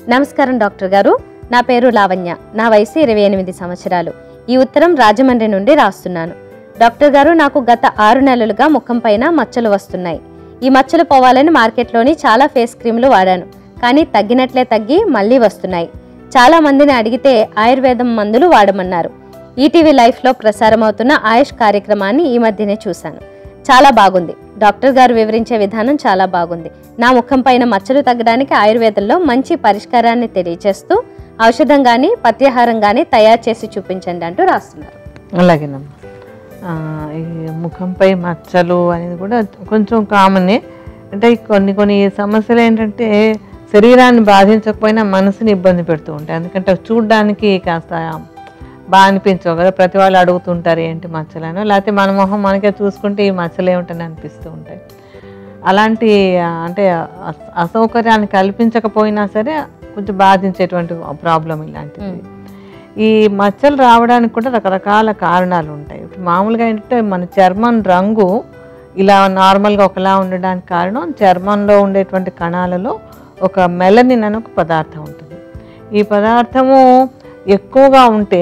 నమస్కారం డాక్టర్ గారు నా పేరు లావణ్య నా వయసు ఇరవై ఎనిమిది సంవత్సరాలు ఈ ఉత్తరం రాజమండ్రి నుండి రాస్తున్నాను డాక్టర్ గారు నాకు గత ఆరు నెలలుగా ముఖం పైన మచ్చలు వస్తున్నాయి ఈ మచ్చలు పోవాలని మార్కెట్లోని చాలా ఫేస్ క్రీమ్లు వాడాను కానీ తగ్గినట్లే తగ్గి మళ్ళీ వస్తున్నాయి చాలా మందిని అడిగితే ఆయుర్వేదం మందులు వాడమన్నారు ఈటీవీ లైఫ్లో ప్రసారమవుతున్న ఆయుష్ కార్యక్రమాన్ని ఈ మధ్యనే చూశాను చాలా బాగుంది డాక్టర్ గారు వివరించే విధానం చాలా బాగుంది నా ముఖం పైన మచ్చలు తగ్గడానికి ఆయుర్వేదంలో మంచి పరిష్కారాన్ని తెలియచేస్తూ ఔషధం కానీ పత్యాహారం కానీ తయారు చేసి చూపించండి అంటూ రాస్తున్నారు అలాగేనమ్మా ఆ, ఈ ముఖంపై మచ్చలు అనేది కూడా కొంచెం కామనే అంటే ఈ కొన్ని కొన్ని సమస్యలు ఏంటంటే శరీరాన్ని బాధించకపోయినా మనసుని ఇబ్బంది పెడుతూ ఉంటాయి ఎందుకంటే అవి చూడ్డానికి కాస్త బాగా అనిపించవు కదా ప్రతి వాళ్ళు అడుగుతుంటారు ఏంటి మచ్చలను లేకపోతే మన మొహం మనకే చూసుకుంటే ఈ మచ్చలు ఏమిటని అనిపిస్తూ ఉంటాయి అలాంటి ఆ, అంటే అస- అసౌకర్యాన్ని కల్పించకపోయినా సరే కొంచెం బాధించేటువంటి ప్రాబ్లం ఇలాంటిది ఈ మచ్చలు రావడానికి కూడా రకరకాల కారణాలు ఉంటాయి ఇప్పుడు మామూలుగా ఏంటంటే మన చర్మం రంగు ఇలా నార్మల్గా ఒకలా ఉండడానికి కారణం చర్మంలో ఉండేటువంటి కణాలలో ఒక మెలనిన్ అనే ఒక పదార్థం ఉంటుంది ఈ పదార్థము ఎక్కువగా ఉంటే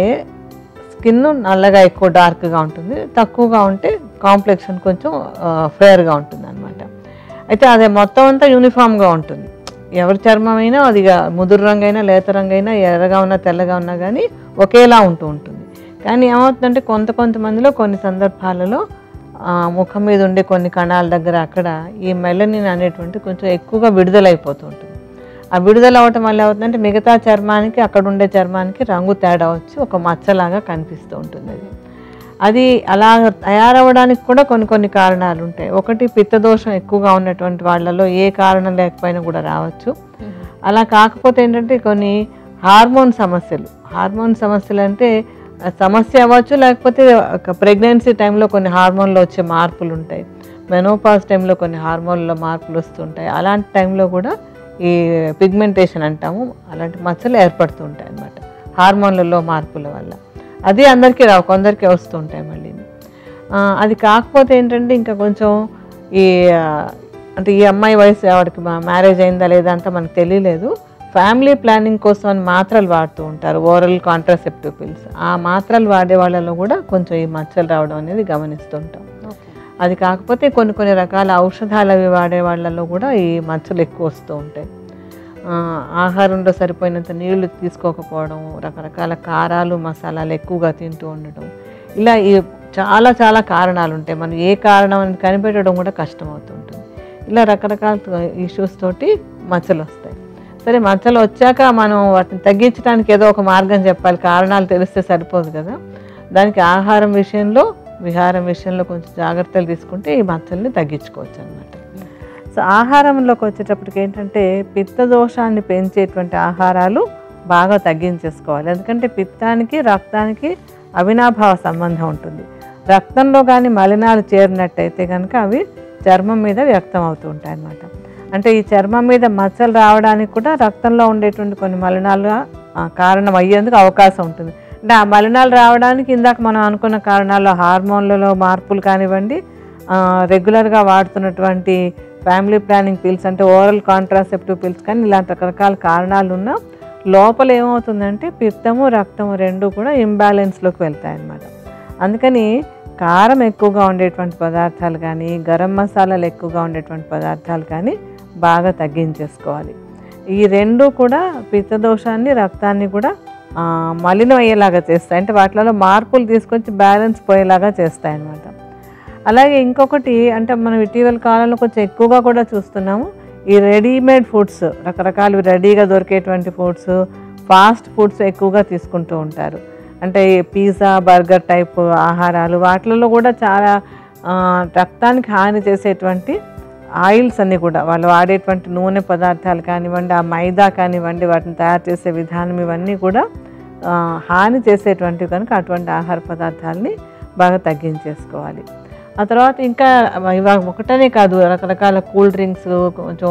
స్కిన్ నల్లగా ఎక్కువ డార్క్గా ఉంటుంది తక్కువగా ఉంటే కాంప్లెక్షన్ కొంచెం ఫేర్గా ఉంటుంది అనమాట అయితే అది మొత్తం అంతా యూనిఫామ్గా ఉంటుంది ఎవరి చర్మం అయినా అది ఇక ముదురు రంగు అయినా లేత రంగు అయినా ఎర్రగా ఉన్నా తెల్లగా ఉన్నా కానీ ఒకేలా ఉంటూ ఉంటుంది కానీ ఏమవుతుందంటే కొంత కొంతమందిలో కొన్ని సందర్భాలలో ఆ, ముఖం మీద ఉండే కొన్ని కణాల దగ్గర అక్కడ ఈ మెలనిన్ అనేటువంటి కొంచెం ఎక్కువగా విడుదలైపోతూ ఉంటుంది ఆ విడుదల అవటం వల్ల ఏమవుతుందంటే మిగతా చర్మానికి అక్కడ ఉండే చర్మానికి రంగు తేడా వచ్చి ఒక మచ్చలాగా కనిపిస్తూ ఉంటుంది అది అది అలా తయారవడానికి కూడా కొన్ని కొన్ని కారణాలు ఉంటాయి ఒకటి పిత్తదోషం ఎక్కువగా ఉన్నటువంటి వాళ్ళలో ఏ కారణం లేకపోయినా కూడా రావచ్చు అలా కాకపోతే ఏంటంటే కొన్ని హార్మోన్ సమస్యలు హార్మోన్ సమస్యలు అంటే ఆ సమస్య అవ్వచ్చు లేకపోతే ప్రెగ్నెన్సీ టైంలో కొన్ని హార్మోన్లో వచ్చే మార్పులు ఉంటాయి మెనోపాజ్ టైంలో కొన్ని హార్మోన్లో మార్పులు వస్తుంటాయి అలాంటి టైంలో కూడా ఈ పిగ్మెంటేషన్ అంటాము అలాంటి మచ్చలు ఏర్పడుతూ ఉంటాయి అన్నమాట హార్మోన్లలో మార్పుల వల్ల అది అందరికీ రావు కొందరికి వస్తుంటాయి మళ్ళీ ఆ, అది కాకపోతే ఏంటంటే ఇంకా కొంచెం ఈ ఆ, అంటే ఈ అమ్మాయి వయసు ఆవిడకి మ్యారేజ్ అయిందా లేదా అంతా మనకు తెలియలేదు ఫ్యామిలీ ప్లానింగ్ కోసం అని మాత్రలు వాడుతూ ఉంటారు ఓరల్ కాంట్రాసెప్టివ్ పిల్స్ ఆ మాత్రలు వాడే వాళ్ళలో కూడా కొంచెం ఈ మచ్చలు రావడం అనేది గమనిస్తుంటాం అది కాకపోతే కొన్ని కొన్ని రకాల ఔషధాలు అవి వాడే వాళ్ళలో కూడా ఈ మచ్చలు ఎక్కువ వస్తూ ఉంటాయి ఆ, ఆహారంలో సరిపోయినంత నీళ్లు తీసుకోకపోవడం రకరకాల కారాలు మసాలాలు ఎక్కువగా తింటూ ఉండడం ఇలా ఈ చాలా చాలా కారణాలు ఉంటాయి మనం ఏ కారణం అనేది కనిపెట్టడం కూడా కష్టం అవుతుంటుంది ఇలా రకరకాల ఇష్యూస్ తోటి మచ్చలు వస్తాయి సరే మచ్చలు వచ్చాక మనం వాటిని తగ్గించడానికి ఏదో ఒక మార్గం చెప్పాలి కారణాలు తెలిస్తే సరిపోదు కదా దానికి ఆహారం విషయంలో విహారం విషయంలో కొంచెం జాగ్రత్తలు తీసుకుంటే ఈ మచ్చల్ని తగ్గించుకోవచ్చు అనమాట సో ఆహారంలోకి వచ్చేటప్పటికి ఏంటంటే పిత్త దోషాన్ని పెంచేటువంటి ఆహారాలు బాగా తగ్గించేసుకోవాలి ఎందుకంటే పిత్తానికి రక్తానికి అవినాభావ సంబంధం ఉంటుంది రక్తంలో కానీ మలినాలు చేరినట్టయితే కనుక అవి చర్మం మీద వ్యక్తం అవుతూ ఉంటాయి అన్నమాట అంటే ఈ చర్మం మీద మచ్చలు రావడానికి కూడా రక్తంలో ఉండేటువంటి కొన్ని మలినాలుగా ఆ, కారణం అయ్యేందుకు అవకాశం ఉంటుంది అంటే ఆ మలినాలు రావడానికి ఇందాక మనం అనుకున్న కారణాలు హార్మోన్లలో మార్పులు కానివ్వండి ఆ, రెగ్యులర్గా వాడుతున్నటువంటి ఫ్యామిలీ ప్లానింగ్ పిల్స్ అంటే ఓరల్ కాంట్రాసెప్టివ్ పిల్స్ కానీ ఇలాంటి రకరకాల కారణాలు ఉన్నా లోపల ఏమవుతుందంటే పిత్తము రక్తము రెండు కూడా ఇంబ్యాలెన్స్లోకి వెళ్తాయి అన్నమాట అందుకని కారం ఎక్కువగా ఉండేటువంటి పదార్థాలు కానీ గరం మసాలాలు ఎక్కువగా ఉండేటువంటి పదార్థాలు కానీ బాగా తగ్గించేసుకోవాలి ఈ రెండు కూడా పిత్తదోషాన్ని రక్తాన్ని కూడా ఆ, మలినం అయ్యేలాగా చేస్తాయి అంటే వాటిలో మార్పులు తీసుకొచ్చి బ్యాలెన్స్ పోయేలాగా చేస్తాయి అన్నమాట అలాగే ఇంకొకటి అంటే మనం ఇటీవల కాలంలో కొంచెం ఎక్కువగా కూడా చూస్తున్నాము ఈ రెడీమేడ్ ఫుడ్స్ రకరకాలు రెడీగా దొరికేటువంటి ఫుడ్స్ ఫాస్ట్ ఫుడ్స్ ఎక్కువగా తీసుకుంటూ ఉంటారు అంటే ఈ పిజ్జా బర్గర్ టైప్ ఆహారాలు వాటిలలో కూడా చాలా ఆ, రక్తానికి హాని చేసేటువంటి ఆయిల్స్ అన్నీ కూడా వాళ్ళు వాడేటువంటి నూనె పదార్థాలు కానివ్వండి ఆ మైదా కానివ్వండి వాటిని తయారు చేసే విధానం ఇవన్నీ కూడా ఆ, హాని చేసేటువంటివి కనుక అటువంటి ఆహార పదార్థాలని బాగా తగ్గించేసుకోవాలి ఆ తర్వాత ఇంకా ఇవాళ ఒకటనే కాదు రకరకాల కూల్ డ్రింక్స్ కొంచెం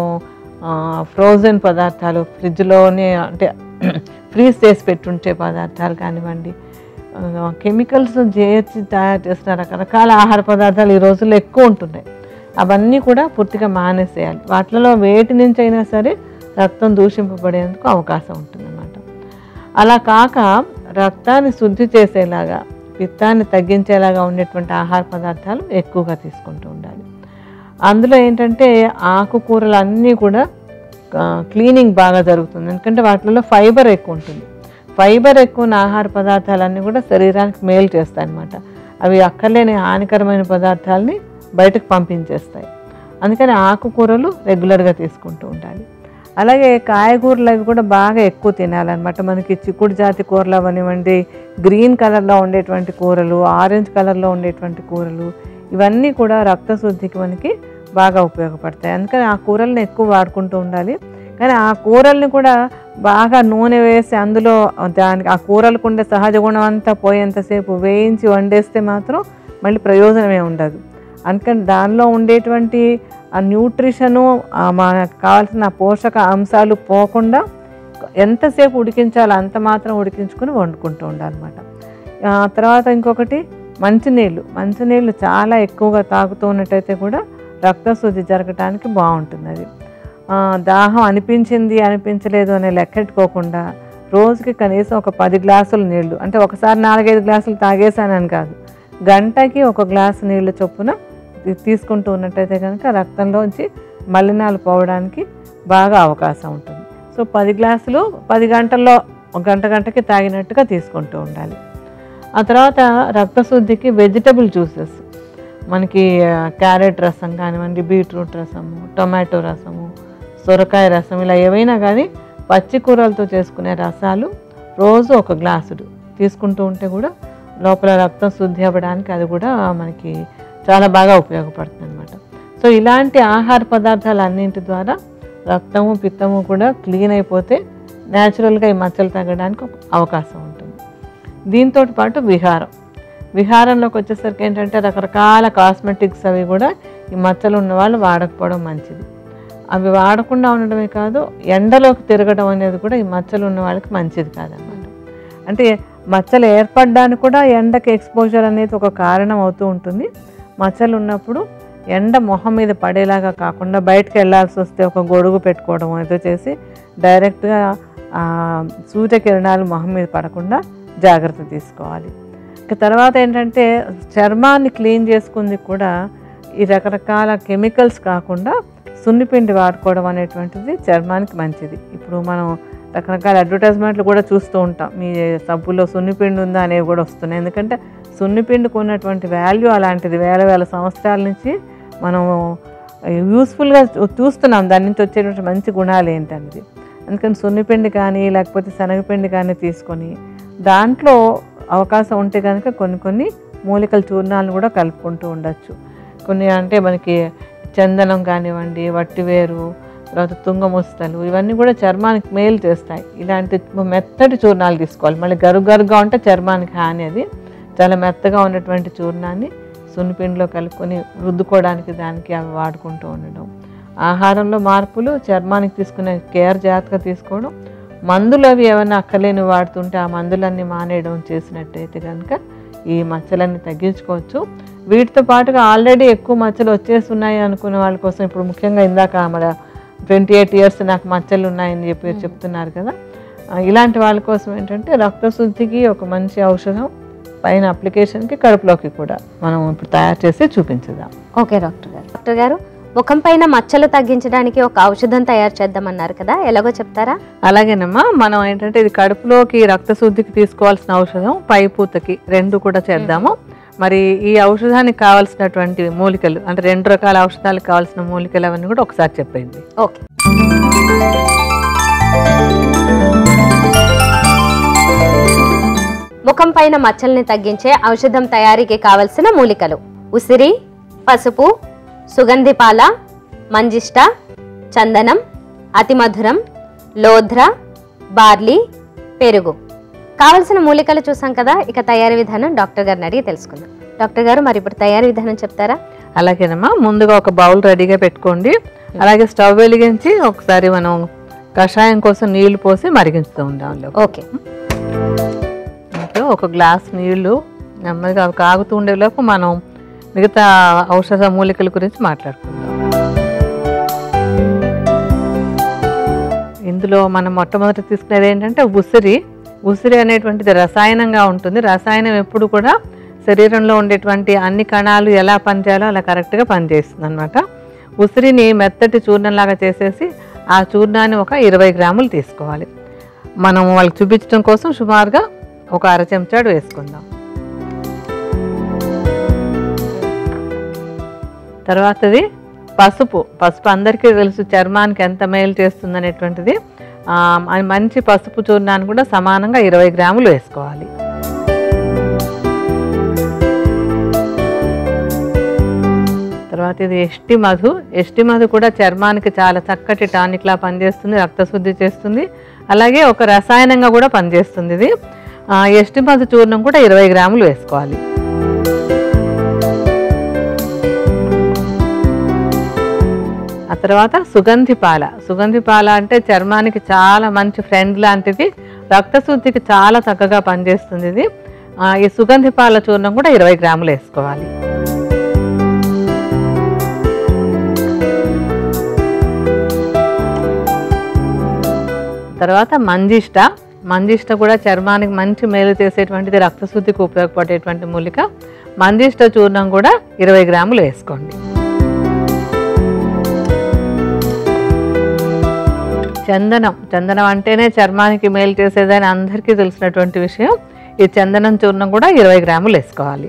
ఫ్రోజన్ పదార్థాలు ఫ్రిడ్జ్లోనే అంటే ఫ్రీజ్ చేసి పెట్టుంటే పదార్థాలు కానివ్వండి కెమికల్స్ చేర్చి తయారు చేసిన రకరకాల ఆహార పదార్థాలు ఈ రోజుల్లో ఎక్కువ ఉంటున్నాయి అవన్నీ కూడా పూర్తిగా మానేసేయాలి వాటిలో వేటి నుంచి అయినా సరే రక్తం దూషింపబడేందుకు అవకాశం ఉంటుందన్నమాట అలా కాక రక్తాన్ని శుద్ధి చేసేలాగా పిత్తాన్ని తగ్గించేలాగా ఉండేటువంటి ఆహార పదార్థాలు ఎక్కువగా తీసుకుంటూ ఉండాలి అందులో ఏంటంటే ఆకుకూరలు అన్నీ కూడా ఆ, క్లీనింగ్ బాగా జరుగుతుంది ఎందుకంటే వాటిలో ఫైబర్ ఎక్కువ ఉంటుంది ఫైబర్ ఎక్కువ ఉన్న ఆహార పదార్థాలన్నీ కూడా శరీరానికి మేలు చేస్తాయి అన్నమాట అవి అక్కర్లేని హానికరమైన పదార్థాలని బయటకు పంపించేస్తాయి అందుకని ఆకుకూరలు రెగ్యులర్గా తీసుకుంటూ ఉండాలి అలాగే కాయగూరలు అవి కూడా బాగా ఎక్కువ తినాలన్నమాట మనకి చిక్కుడు జాతి కూరలు అవనివ్వండి గ్రీన్ కలర్లో ఉండేటువంటి కూరలు ఆరెంజ్ కలర్లో ఉండేటువంటి కూరలు ఇవన్నీ కూడా రక్తశుద్ధికి మనకి బాగా ఉపయోగపడతాయి అందుకని ఆ కూరల్ని ఎక్కువ వాడుకుంటూ ఉండాలి కానీ ఆ కూరల్ని కూడా బాగా నూనె వేసి అందులో దానికి ఆ కూరలకు ఉండే సహజ గుణం అంతా పోయేంతసేపు వేయించి వండేస్తే మాత్రం మళ్ళీ ప్రయోజనమే ఉండదు అందుకని దానిలో ఉండేటువంటి ఆ న్యూట్రిషను ఆ మనకు కావాల్సిన ఆ పోషక అంశాలు పోకుండా ఎంతసేపు ఉడికించాలో అంత మాత్రం ఉడికించుకొని వండుకుంటూ ఉండాలన్నమాట ఆ తర్వాత ఇంకొకటి మంచినీళ్ళు మంచినీళ్ళు చాలా ఎక్కువగా తాగుతూ ఉన్నట్టయితే కూడా రక్తశుద్ధి జరగటానికి బాగుంటుంది అది ఆ, దాహం అనిపించింది అనిపించలేదు అనే లెక్కెట్టుకోకుండా రోజుకి కనీసం ఒక పది గ్లాసులు నీళ్లు అంటే ఒకసారి నాలుగైదు గ్లాసులు తాగేసానని కాదు గంటకి ఒక గ్లాసు నీళ్లు చొప్పున తీ- తీసుకుంటూ ఉన్నట్టయితే కనుక రక్తంలోంచి మలినాలు పోవడానికి బాగా అవకాశం ఉంటుంది సో పది గ్లాసులు పది గంటల్లో ఒక గంట గంటకి తాగినట్టుగా తీసుకుంటూ ఉండాలి ఆ తర్వాత రక్తశుద్ధికి వెజిటబుల్ జ్యూసెస్ మనకి ఆ, క్యారెట్ రసం కానివ్వండి బీట్రూట్ రసము టొమాటో రసము సొరకాయ రసం ఇలా ఏవైనా కానీ పచ్చి కూరలతో చేసుకునే రసాలు రోజు ఒక గ్లాసుడు తీసుకుంటూ ఉంటే కూడా లోపల రక్తం శుద్ధి అవ్వడానికి అది కూడా మనకి చాలా బాగా ఉపయోగపడుతుంది అనమాట సో ఇలాంటి ఆహార పదార్థాలు అన్నింటి ద్వారా రక్తము పిత్తము కూడా క్లీన్ అయిపోతే న్యాచురల్గా ఈ మచ్చలు తగ్గడానికి ఒక అవకాశం ఉంటుంది దీంతో పాటు విహారం విహారంలోకి వచ్చేసరికి ఏంటంటే రకరకాల కాస్మెటిక్స్ అవి కూడా ఈ మచ్చలు ఉన్న వాళ్ళు వాడకపోవడం మంచిది అవి వాడకుండా ఉండడమే కాదు ఎండలోకి తిరగడం అనేది కూడా ఈ మచ్చలు ఉన్న వాళ్ళకి మంచిది కాదనమాట అంటే మచ్చలు ఏర్పడడానికి కూడా ఎండకి ఎక్స్పోజర్ అనేది ఒక కారణం అవుతూ ఉంటుంది మచ్చలు ఉన్నప్పుడు ఎండ మొహం మీద పడేలాగా కాకుండా బయటకు వెళ్ళాల్సి వస్తే ఒక గొడుగు పెట్టుకోవడం ఏదో చేసి డైరెక్ట్గా ఆ, సూర్యకిరణాలు మొహం మీద పడకుండా జాగ్రత్త తీసుకోవాలి ఇక తర్వాత ఏంటంటే చర్మాన్ని క్లీన్ చేసుకుంది కూడా ఈ రకరకాల కెమికల్స్ కాకుండా సున్నిపిండి వాడుకోవడం అనేటువంటిది చర్మానికి మంచిది ఇప్పుడు మనం రకరకాల అడ్వర్టైజ్మెంట్లు కూడా చూస్తూ ఉంటాం మీ సబ్బులో సున్నిపిండి ఉందా అనేవి కూడా వస్తున్నాయి ఎందుకంటే సున్నిపిండికి ఉన్నటువంటి వాల్యూ అలాంటిది వేల వేల సంవత్సరాల నుంచి మనం యూస్ఫుల్గా చూస్తున్నాం దాని నుంచి వచ్చేటువంటి మంచి గుణాలు ఏంటనేది అందుకని సున్నిపిండి కానీ లేకపోతే శనగపిండి కానీ తీసుకొని దాంట్లో అవకాశం ఉంటే కనుక కొన్ని కొన్ని మూలికల చూర్ణాలను కూడా కలుపుకుంటూ ఉండొచ్చు కొన్ని అంటే మనకి చందనం కానివ్వండి వట్టివేరు తర్వాత తుంగముస్తలు ఇవన్నీ కూడా చర్మానికి మేలు చేస్తాయి ఇలాంటి మెత్తటి చూర్ణాలు తీసుకోవాలి మళ్ళీ గరుగు గరుగ్గా ఉంటే చర్మానికి హాని అది చాలా మెత్తగా ఉన్నటువంటి చూర్ణాన్ని సున్నిపిండిలో కలుపుకొని రుద్దుకోవడానికి దానికి అవి వాడుకుంటూ ఉండడం ఆహారంలో మార్పులు చర్మానికి తీసుకునే కేర్ జాగ్రత్తగా తీసుకోవడం మందులు అవి ఏమైనా అక్కర్లేని వాడుతుంటే ఆ మందులన్నీ మానేయడం చేసినట్టయితే కనుక ఈ మచ్చలన్నీ తగ్గించుకోవచ్చు వీటితో పాటుగా ఆల్రెడీ ఎక్కువ మచ్చలు వచ్చేస్తున్నాయి అనుకునే వాళ్ళ కోసం ఇప్పుడు ముఖ్యంగా ఇందాక మన ట్వంటీ ఎయిట్ ఇయర్స్ నాకు మచ్చలు ఉన్నాయని చెప్పి చెప్తున్నారు కదా ఆ, ఇలాంటి వాళ్ళ కోసం ఏంటంటే రక్తశుద్ధికి ఒక మంచి ఔషధం పైన అప్లికేషన్కి కడుపులోకి కూడా మనం ఇప్పుడు తయారు చేసి చూపించుదాం ఓకే డాక్టర్ గారు డాక్టర్ గారు ముఖం పైన మచ్చలు తగ్గించడానికి ఒక ఔషధం తయారు చేద్దామన్నారు కదా ఎలాగో చెప్తారా అలాగేనమ్మా మనం ఏంటంటే ఇది కడుపులోకి రక్తశుద్ధికి తీసుకోవాల్సిన ఔషధం పై పూతకి రెండు కూడా చేద్దాము మరి ఈ ఔషధానికి కావాల్సినటువంటి మూలికలు అంటే రెండు రకాల ఔషధాలకు కావాల్సిన మూలికలు అవన్నీ కూడా ఒకసారి చెప్పండి ఓకే ముఖం పైన మచ్చల్ని తగ్గించే ఔషధం తయారీకి కావలసిన మూలికలు ఉసిరి పసుపు సుగంధిపాల మంజిష్ట చందనం అతిమధురం లోధ్ర బార్లీ పెరుగు కావలసిన మూలికలు చూసాం కదా ఇక తయారీ విధానం డాక్టర్ గారిని అడిగి తెలుసుకుందాం డాక్టర్ గారు మరి ఇప్పుడు తయారీ విధానం చెప్తారా అలాగేనమ్మా ముందుగా ఒక బౌల్ రెడీగా పెట్టుకోండి అలాగే స్టవ్ వెలిగించి ఒకసారి మనం కషాయం కోసం నీళ్లు పోసి మరిగించుతూ ఉందాం అందులో. ఓకే ఇప్పుడు ఒక గ్లాస్ నీళ్లు నెమ్మదిగా అవి కాగుతూ ఉండేలోపు మనం మిగతా ఔషధ మూలికల గురించి మాట్లాడుకుందాం ఇందులో మనం మొట్టమొదటి తీసుకునేది ఏంటంటే ఉసిరి ఉసిరి అనేటువంటిది రసాయనంగా ఉంటుంది రసాయనం ఎప్పుడు కూడా శరీరంలో ఉండేటువంటి అన్ని కణాలు ఎలా పనిచేయాలో అలా కరెక్ట్గా పనిచేస్తుంది అనమాట ఉసిరిని మెత్తటి చూర్ణంలాగా చేసేసి ఆ చూర్ణాన్ని ఒక ఇరవై గ్రాములు తీసుకోవాలి మనం వాళ్ళకి చూపించడం కోసం సుమారుగా ఒక అర చెంచాడు వేసుకుందాం తర్వాతది పసుపు పసుపు అందరికీ తెలుసు చర్మానికి ఎంత మేలు చేస్తుంది అనేటువంటిది ఆ, అది మంచి పసుపు చూర్ణాన్ని కూడా సమానంగా ఇరవై గ్రాములు వేసుకోవాలి తర్వాత ఇది ఎష్టి మధు ఎష్టి మధు కూడా చర్మానికి చాలా చక్కటి టానిక్ లా పనిచేస్తుంది రక్తశుద్ధి చేస్తుంది అలాగే ఒక రసాయనంగా కూడా పనిచేస్తుంది ఇది ఆ, ఎష్టి మధు చూర్ణం కూడా ఇరవై గ్రాములు వేసుకోవాలి ఆ తర్వాత సుగంధి పాల సుగంధి పాల అంటే చర్మానికి చాలా మంచి ఫ్రెండ్ లాంటిది రక్తశుద్ధికి చాలా చక్కగా పనిచేస్తుంది ఇది ఆ, ఈ సుగంధి పాల చూర్ణం కూడా ఇరవై గ్రాములు వేసుకోవాలి తర్వాత మంజిష్ట మంజిష్ట కూడా చర్మానికి మంచి మేలు చేసేటువంటిది రక్తశుద్ధికి ఉపయోగపడేటువంటి మూలిక మంజిష్ట చూర్ణం కూడా ఇరవై గ్రాములు వేసుకోండి చందనం చందనం అంటేనే చర్మానికి మేలు చేసేదని అందరికీ తెలిసినటువంటి విషయం ఈ చందనం చూర్ణం కూడా ఇరవై గ్రాములు వేసుకోవాలి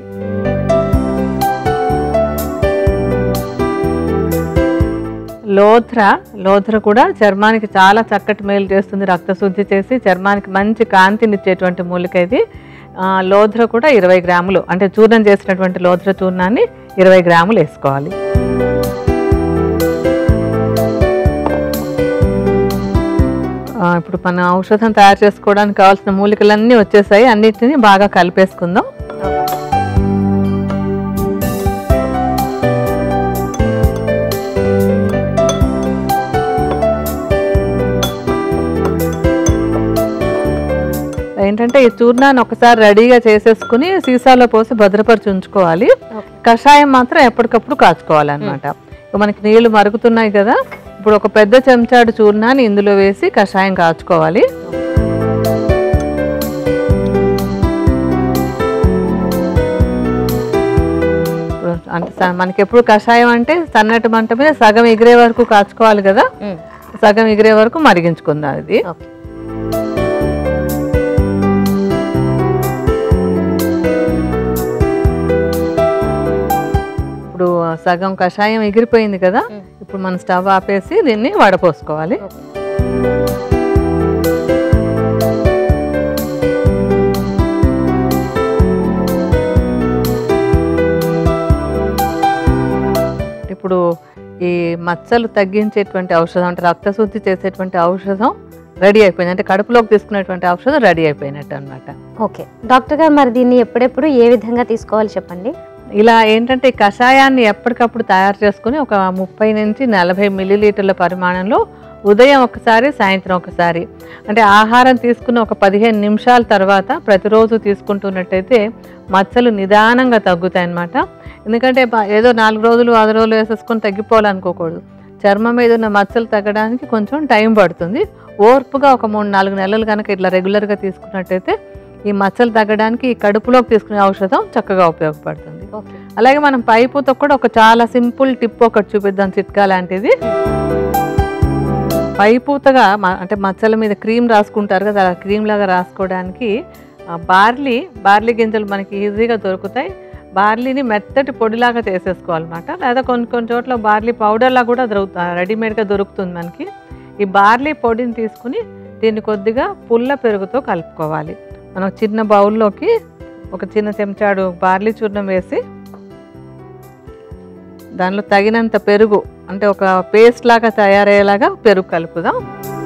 లోథ్ర లోథ్ర కూడా చర్మానికి చాలా చక్కటి మేలు చేస్తుంది రక్తశుద్ధి చేసి చర్మానికి మంచి కాంతినిచ్చేటువంటి మూలిక ఇది ఆ, లోథ్ర కూడా ఇరవై గ్రాములు అంటే చూర్ణం చేసినటువంటి లోథ్ర చూర్ణాన్ని ఇరవై గ్రాములు వేసుకోవాలి ఆ, ఇప్పుడు మన ఔషధం తయారు చేసుకోవడానికి కావాల్సిన మూలికలన్నీ వచ్చేసాయి అన్నిటిని బాగా కలిపేసుకుందాం ఏంటంటే ఈ చూర్ణాన్ని ఒకసారి రెడీగా చేసేసుకుని సీసాలో పోసి భద్రపరిచి ఉంచుకోవాలి కషాయం మాత్రం ఎప్పటికప్పుడు కాచుకోవాలన్నమాట ఇక మనకి నీళ్లు మరుగుతున్నాయి కదా ఇప్పుడు ఒక పెద్ద చెంచాడు చూర్ణాన్ని ఇందులో వేసి కషాయం కాచుకోవాలి ఇప్పుడు అంటే స- మనకి ఎప్పుడు కషాయం అంటే సన్నటి మంట మీద సగం ఎగిరే వరకు కాచుకోవాలి కదా ఉమ్, సగం ఎగిరే వరకు మరిగించుకుందాం ఇది ఓకే ఇప్పుడు సగం కషాయం ఎగిరిపోయింది కదా ఇప్పుడు మనం స్టవ్ ఆపేసి దీన్ని వడపోసుకోవాలి ఓకే. ఇప్పుడు ఈ మచ్చలు తగ్గించేటువంటి ఔషధం అంటే రక్తశుద్ధి చేసేటువంటి ఔషధం రెడీ అయిపోయింది అంటే కడుపులోకి తీసుకునేటువంటి ఔషధం రెడీ అయిపోయినట్టు అనమాట ఓకే డాక్టర్ గారు మరి దీన్ని ఎప్పుడెప్పుడు ఏ విధంగా తీసుకోవాలి చెప్పండి ఇలా ఏంటంటే ఈ కషాయాన్ని ఎప్పటికప్పుడు తయారు చేసుకుని ఒక ముప్పై నుంచి నలభై మిల్లీలీటర్ల పరిమాణంలో ఉదయం ఒకసారి సాయంత్రం ఒకసారి అంటే ఆహారం తీసుకున్న ఒక పదిహేను నిమిషాల తర్వాత ప్రతిరోజు తీసుకుంటున్నట్టయితే మచ్చలు నిదానంగా తగ్గుతాయి అన్నమాట ఎందుకంటే ప- ఏదో నాలుగు రోజులు ఐదు రోజులు వేసేసుకొని తగ్గిపోవాలనుకోకూడదు చర్మం మీద ఉన్న మచ్చలు తగ్గడానికి కొంచెం టైం పడుతుంది ఓర్పుగా ఒక మూడు నాలుగు నెలలు కనుక ఇట్లా రెగ్యులర్గా తీసుకున్నట్టయితే ఈ మచ్చలు తగ్గడానికి ఈ కడుపులోకి తీసుకునే ఔషధం చక్కగా ఉపయోగపడుతుంది ఓకే అలాగే మనం పైపుతో కూడా ఒక చాలా సింపుల్ టిప్ ఒకటి చూపిద్దాం చిట్కా లాంటిది పైపూతగా మ- అంటే మచ్చల మీద క్రీమ్ రాసుకుంటారు కదా అలా క్రీమ్ లాగా రాసుకోవడానికి ఆ, బార్లీ బార్లీ గింజలు మనకి ఈజీగా దొరుకుతాయి బార్లీని మెత్తటి పొడిలాగా చేసేసుకోవాలన్నమాట లేదా కొన్ని కొన్ని చోట్ల బార్లీ పౌడర్లా కూడా దొరుకుతా రెడీమేడ్గా దొరుకుతుంది మనకి ఈ బార్లీ పొడిని తీసుకుని దీన్ని కొద్దిగా పుల్ల పెరుగుతో కలుపుకోవాలి మనం చిన్న బౌల్లోకి ఒక చిన్న చెంచాడు బార్లీ చూర్ణం వేసి దానిలో తగినంత పెరుగు అంటే ఒక పేస్ట్ లాగా తయారయ్యేలాగా పెరుగు కలుపుదాం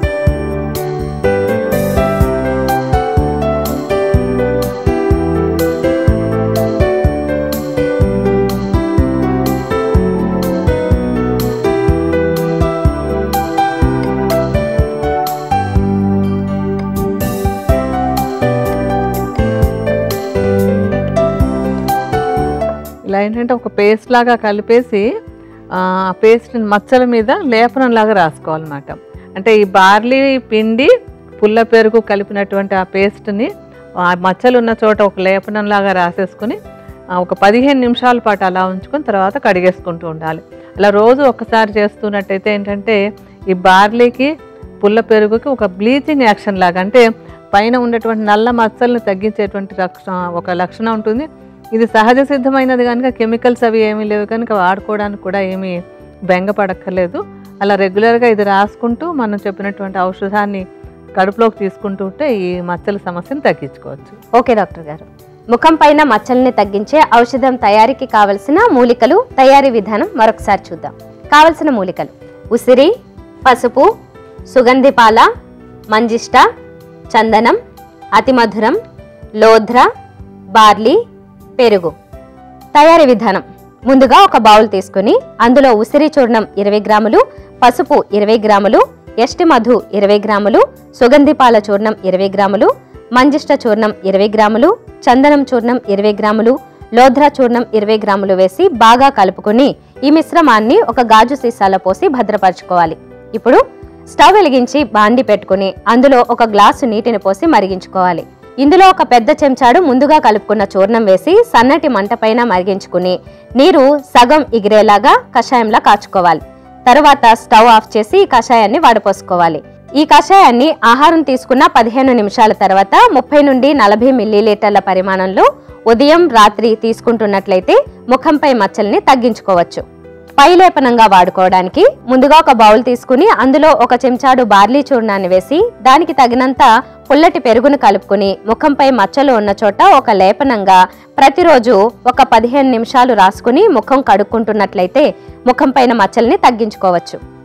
ఇలా ఏంటంటే ఒక పేస్ట్ లాగా కలిపేసి ఆ పేస్ట్ మచ్చల మీద లేపనం లాగా రాసుకోవాలన్నమాట అంటే ఈ బార్లీ పిండి పుల్ల పెరుగు కలిపినటువంటి ఆ పేస్ట్ని ఆ మచ్చలు ఉన్న చోట ఒక లేపనంలాగా రాసేసుకుని ఆ, ఒక పదిహేను నిమిషాల పాటు అలా ఉంచుకొని తర్వాత కడిగేసుకుంటూ ఉండాలి అలా రోజు ఒకసారి చేస్తున్నట్టయితే ఏంటంటే ఈ బార్లీకి పుల్ల పెరుగుకి ఒక బ్లీచింగ్ యాక్షన్ లాగా అంటే పైన ఉన్నటువంటి నల్ల మచ్చల్ని తగ్గించేటువంటి రక్ష ఒక లక్షణం ఉంటుంది ఇది సహజ సిద్ధమైనది కనుక కెమికల్స్ అవి ఏమీ లేవు కనుక వాడుకోవడానికి కూడా ఏమీ బెంగపడక్కర్లేదు అలా రెగ్యులర్గా ఇది రాసుకుంటూ మనం చెప్పినటువంటి ఔషధాన్ని కడుపులోకి తీసుకుంటూ ఉంటే ఈ మచ్చల సమస్యను తగ్గించుకోవచ్చు ఓకే డాక్టర్ గారు ముఖం పైన మచ్చల్ని తగ్గించే ఔషధం తయారీకి కావలసిన మూలికలు తయారీ విధానం మరొకసారి చూద్దాం కావలసిన మూలికలు ఉసిరి పసుపు సుగంధి పాల మంజిష్ట చందనం అతిమధురం లోధ్ర బార్లీ పెరుగు తయారీ విధానం ముందుగా ఒక బౌల్ తీసుకుని అందులో ఉసిరి చూర్ణం ఇరవై గ్రాములు పసుపు ఇరవై గ్రాములు ఎస్టి మధు ఇరవై గ్రాములు సుగంధి పాల చూర్ణం ఇరవై గ్రాములు మంజిష్ట చూర్ణం ఇరవై గ్రాములు చందనం చూర్ణం ఇరవై గ్రాములు లోధ్ర చూర్ణం ఇరవై గ్రాములు వేసి బాగా కలుపుకొని ఈ మిశ్రమాన్ని ఒక గాజు సీసాలో పోసి భద్రపరచుకోవాలి ఇప్పుడు స్టవ్ వెలిగించి బాండి పెట్టుకుని అందులో ఒక గ్లాసు నీటిని పోసి మరిగించుకోవాలి ఇందులో ఒక పెద్ద చెంచాడు ముందుగా కలుపుకున్న చూర్ణం వేసి సన్నటి మంట పైన మరిగించుకుని నీరు సగం ఎగిరేలాగా కషాయంలా కాచుకోవాలి తరువాత స్టవ్ ఆఫ్ చేసి ఈ కషాయాన్ని వడపోసుకోవాలి ఈ కషాయాన్ని ఆహారం తీసుకున్న పదిహేను నిమిషాల తర్వాత ముప్పై నుండి నలభై మిల్లీలీటర్ల పరిమాణంలో ఉదయం రాత్రి తీసుకుంటున్నట్లయితే ముఖంపై మచ్చల్ని తగ్గించుకోవచ్చు పైలేపనంగా వాడుకోవడానికి ముందుగా ఒక బౌల్ తీసుకుని అందులో ఒక చెంచాడు బార్లీ చూర్ణాన్ని వేసి దానికి తగినంత పుల్లటి పెరుగును కలుపుకుని ముఖంపై మచ్చలు ఉన్న చోట ఒక లేపనంగా ప్రతిరోజు ఒక పదిహేను నిమిషాలు రాసుకుని ముఖం కడుక్కుంటున్నట్లయితే ముఖం పైన మచ్చల్ని తగ్గించుకోవచ్చు